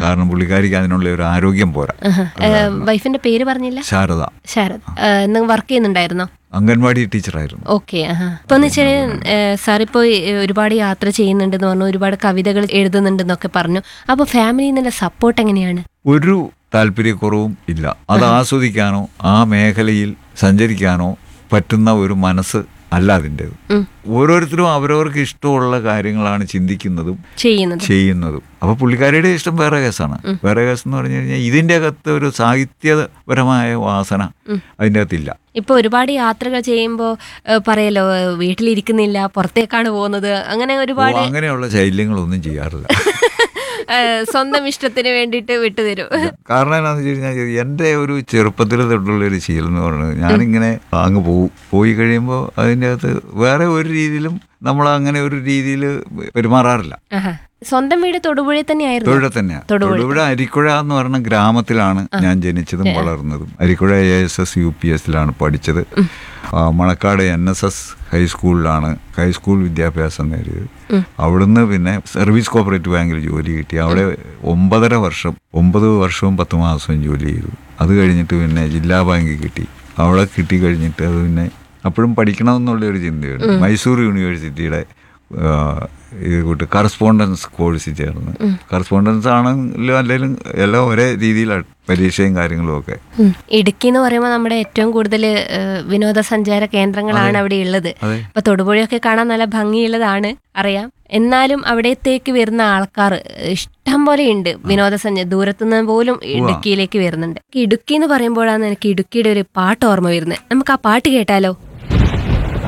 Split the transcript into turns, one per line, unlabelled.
കാരണം പുള്ളിക്കാരിക്ക് അതിനുള്ള ഒരു ആരോഗ്യം പോരാ
ആഹാ. ഏ, വൈഫിന്റെ പേര് പറഞ്ഞില്ല
ശാരദ
ശരത് നിങ്ങൾ വർക്ക് ചെയ്യുന്നുണ്ടായിരുന്നോ
അംഗൻവാടി ടീച്ചറായിരുന്നു
ഓക്കെ ആഹാ ഇപ്പൊ എന്ന് വെച്ചാൽ സാർ ഇപ്പോ ഒരുപാട് യാത്ര ചെയ്യുന്നുണ്ടെന്ന് പറഞ്ഞു ഒരുപാട് കവിതകൾ എഴുതുന്നുണ്ടെന്നൊക്കെ പറഞ്ഞു അപ്പൊ ഫാമിലിയിൽ നിന്നുള്ള സപ്പോർട്ട് എങ്ങനെയാണ്
ഒരു താല്പര്യക്കുറവും ഇല്ല അത് ആസ്വദിക്കാനോ ആ മേഖലയിൽ സഞ്ചരിക്കാനോ പറ്റുന്ന ഒരു മനസ്സ് അല്ല അതിൻ്റെത്
ഉം.
ഓരോരുത്തരും അവരവർക്ക് ഇഷ്ടമുള്ള കാര്യങ്ങളാണ് ചിന്തിക്കുന്നതും
ചെയ്യുന്നത്
ചെയ്യുന്നതും അപ്പൊ പുള്ളിക്കാരിയുടെ ഇഷ്ടം വേറെ കേസാണ് വേറെ കേസ് എന്ന് പറഞ്ഞു കഴിഞ്ഞാൽ ഇതിന്റെ അകത്ത് ഒരു സാഹിത്യപരമായ വാസന അതിൻ്റെ അകത്തില്ല
ഇപ്പൊ ഒരുപാട് യാത്രകൾ ചെയ്യുമ്പോൾ പറയല്ലോ ഏ, വീട്ടിലിരിക്കുന്നില്ല പുറത്തേക്കാണ് പോകുന്നത് അങ്ങനെ
ഓ,
ഒരുപാട്
അങ്ങനെയുള്ള ശൈല്യങ്ങളൊന്നും ചെയ്യാറില്ല
ഏ, സ്വന്തം ഇഷ്ടത്തിന് വേണ്ടിയിട്ട് വിട്ടുതരും
കാരണം എന്താണെന്ന് വെച്ച് കഴിഞ്ഞാൽ എൻ്റെ ഒരു ചെറുപ്പത്തിൽ തൊട്ടുള്ള ഒരു ശീലം എന്ന് പറയുന്നത് ഞാനിങ്ങനെ അങ്ങ് പോകും പോയി കഴിയുമ്പോൾ അതിൻ്റെ അകത്ത് വേറെ ഒരു രീതിയിലും നമ്മൾ അങ്ങനെ ഒരു രീതിയിൽ പെരുമാറാറില്ല
ആഹാ. സ്വന്തം വീട് തൊടുപുഴയിൽ തന്നെയായിരുന്നു
തൊഴിൽ തന്നെയാണ്
തൊടുപുഴ.
തൊടുപുഴ അരിക്കുഴ എന്ന് പറയുന്ന ഗ്രാമത്തിലാണ് ഞാൻ ജനിച്ചതും വളർന്നതും Arikkuzha A S S U P എസിലാണ് പഠിച്ചത് ആ, മണക്കാട് എൻ എസ് എസ് ഹൈസ്കൂളിലാണ് ഹൈസ്കൂൾ വിദ്യാഭ്യാസം നേടിയത് അവിടുന്ന് പിന്നെ സർവീസ് കോപ്പറേറ്റീവ് ബാങ്കിൽ ജോലി കിട്ടി അവിടെ ഒമ്പതര വർഷം ഒമ്പത് വർഷവും പത്ത് മാസവും ജോലി ചെയ്തു അത് കഴിഞ്ഞിട്ട് പിന്നെ ജില്ലാ ബാങ്കിൽ കിട്ടി അവിടെ കിട്ടി കഴിഞ്ഞിട്ട് അത് പിന്നെ അപ്പോഴും പഠിക്കണമെന്നുള്ള ഒരു ചിന്തയുണ്ട് മൈസൂർ യൂണിവേഴ്സിറ്റിയുടെ ആ, ഇത് കൂട്ട് കറസ്പോണ്ടൻസ് കോഴ്സ് ചേർന്ന് കറസ്പോണ്ടൻസ് ആണെങ്കിലും അല്ലെങ്കിൽ എല്ലാം ഒരേ രീതിയിലാണ് പരീക്ഷയും കാര്യങ്ങളും ഒക്കെ
ഉം. ഇടുക്കി എന്ന് പറയുമ്പോൾ നമ്മുടെ ഏറ്റവും കൂടുതൽ വിനോദസഞ്ചാര കേന്ദ്രങ്ങളാണ് അവിടെ ഉള്ളത്
അതെ.
ഇപ്പൊ തൊടുപുഴയൊക്കെ കാണാൻ നല്ല ഭംഗിയുള്ളതാണ് അറിയാം എന്നാലും അവിടത്തേക്ക് വരുന്ന ആൾക്കാർ ഇഷ്ടം പോലെ ഉണ്ട് വിനോദസഞ്ചാര ദൂരത്തുനിന്ന് പോലും ഇടുക്കിയിലേക്ക് വരുന്നുണ്ട് ഇടുക്കി എന്ന് പറയുമ്പോഴാണ് എനിക്ക് ഇടുക്കിയുടെ ഒരു പാട്ട് ഓർമ്മ വരുന്നത് നമുക്ക് ആ പാട്ട് കേട്ടാലോ